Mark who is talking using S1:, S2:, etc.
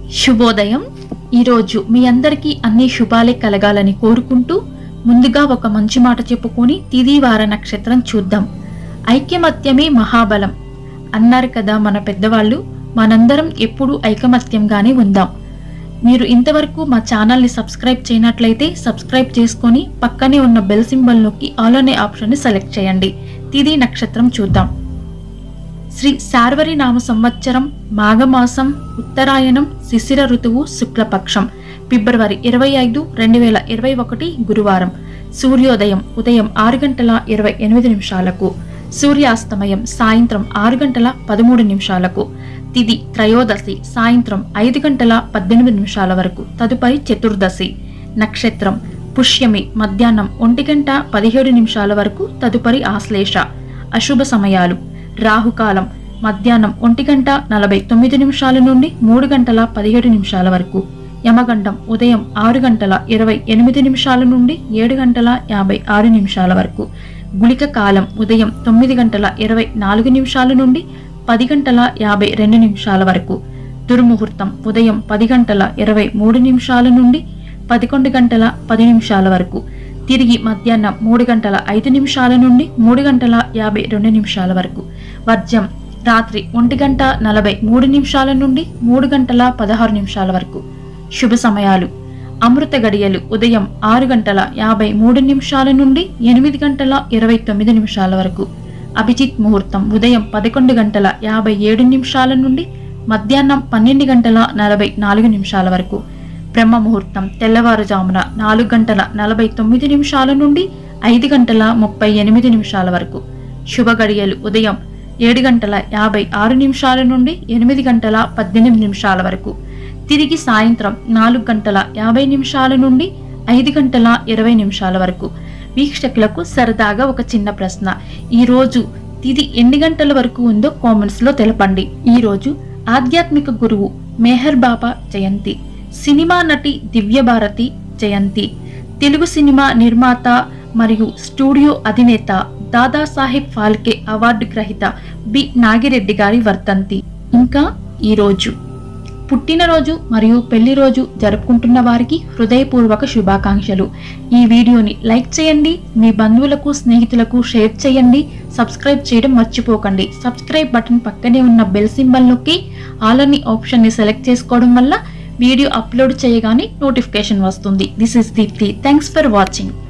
S1: శుభోదయం ఈరోజు మీ అందరికీ అన్ని శుభాలే కలగాలని కోరుకుంటూ ముందుగా ఒక మంచి మాట చెప్పుకొని తిది వార నక్షత్రం చూద్దాం ఐక్యమత్యమే మహాబలం అన్నారు కదా మన పెద్దవాళ్ళు మనందరం ఎప్పుడూ ఐకమత్యంగానే ఉందాం మీరు ఇంతవరకు మా ఛానల్ని సబ్స్క్రైబ్ చేయనట్లయితే సబ్స్క్రైబ్ చేసుకొని పక్కనే ఉన్న బెల్ సింబల్ నొక్కి ఆల్ అనే ఆప్షన్ని సెలెక్ట్ చేయండి తిది నక్షత్రం చూద్దాం శ్రీ శార్వరి నామ సంవత్సరం మాఘమాసం ఉత్తరాయణం శిశిర ఋతువు శుక్లపక్షం ఫిబ్రవరి ఇరవై ఐదు రెండు వేల ఇరవై ఒకటి గురువారం సూర్యోదయం ఉదయం ఆరు గంటల ఇరవై ఎనిమిది నిమిషాలకు సూర్యాస్తమయం సాయంత్రం ఆరు గంటల పదమూడు నిమిషాలకు తిది త్రయోదశి సాయంత్రం ఐదు గంటల పద్దెనిమిది నిమిషాల వరకు తదుపరి చతుర్దశి నక్షత్రం పుష్యమి మధ్యాహ్నం ఒంటి గంట పదిహేడు నిమిషాల వరకు తదుపరి ఆశ్లేష అశుభ సమయాలు రాహుకాలం మధ్యాహ్నం ఒంటి గంట నలభై తొమ్మిది నిమిషాల నుండి మూడు గంటల పదిహేడు నిమిషాల వరకు యమగండం ఉదయం ఆరు గంటల ఇరవై ఎనిమిది నిమిషాల నుండి ఏడు గంటల యాభై ఆరు నిమిషాల వరకు గుళిక కాలం ఉదయం తొమ్మిది గంటల ఇరవై నాలుగు నిమిషాల నుండి పది గంటల యాభై రెండు నిమిషాల వరకు దుర్ముహూర్తం ఉదయం పది గంటల ఇరవై మూడు నిమిషాల నుండి పదకొండు గంటల పది నిమిషాల వరకు తిరిగి మధ్యాహ్నం మూడు గంటల ఐదు నిమిషాల నుండి మూడు గంటల యాభై రెండు నిమిషాల వరకు వర్జ్యం రాత్రి ఒంటి గంట నలభై మూడు నిమిషాల నుండి మూడు గంటల పదహారు నిమిషాల వరకు శుభ సమయాలు అమృత గడియలు ఉదయం ఆరు గంటల యాభై మూడు నిమిషాల నుండి ఎనిమిది గంటల ఇరవై తొమ్మిది నిమిషాల వరకు అభిజిత్ ముహూర్తం ఉదయం పదకొండు గంటల యాభై ఏడు నిమిషాల నుండి మధ్యాహ్నం పన్నెండు గంటల నలభై నాలుగు నిమిషాల వరకు బ్రహ్మ ముహూర్తం తెల్లవారుజామున నాలుగు గంటల నలభై తొమ్మిది నిమిషాల నుండి ఐదు గంటల ముప్పై ఎనిమిది నిమిషాల వరకు శుభ గడియలు ఉదయం ఏడు గంటల యాభై ఆరు నిమిషాల నుండి ఎనిమిది గంటల పద్దెనిమిది నిమిషాల వరకు తిరిగి సాయంత్రం నాలుగు గంటల యాభై నిమిషాల నుండి ఐదు గంటల ఇరవై నిమిషాల వరకు వీక్షకులకు సరదాగా ఒక చిన్న ప్రశ్న ఈ రోజు తిది ఎన్ని గంటల వరకు ఉందో కామెంట్స్ లో తెలపండి ఈ రోజు ఆధ్యాత్మిక గురువు మెహర్ బాబా జయంతి సినిమా నటి దివ్యభారతి జయంతి తెలుగు సినిమా నిర్మాత మరియు స్టూడియో అధినేత దాదాసాహెబ్ ఫాల్కే అవార్డు గ్రహీత బి నాగిరెడ్డి గారి వర్ధంతి ఇంకా ఈరోజు పుట్టినరోజు మరియు పెళ్లి రోజు జరుపుకుంటున్న వారికి హృదయపూర్వక శుభాకాంక్షలు ఈ వీడియోని లైక్ చేయండి మీ బంధువులకు స్నేహితులకు షేర్ చేయండి సబ్స్క్రైబ్ చేయడం మర్చిపోకండి సబ్స్క్రైబ్ బటన్ పక్కనే ఉన్న బెల్ సింబల్ నొక్కి ఆల్ అని ఆప్షన్ని సెలెక్ట్ చేసుకోవడం వల్ల వీడియో అప్లోడ్ చేయగానే నోటిఫికేషన్ వస్తుంది this is Deepthi thanks for watching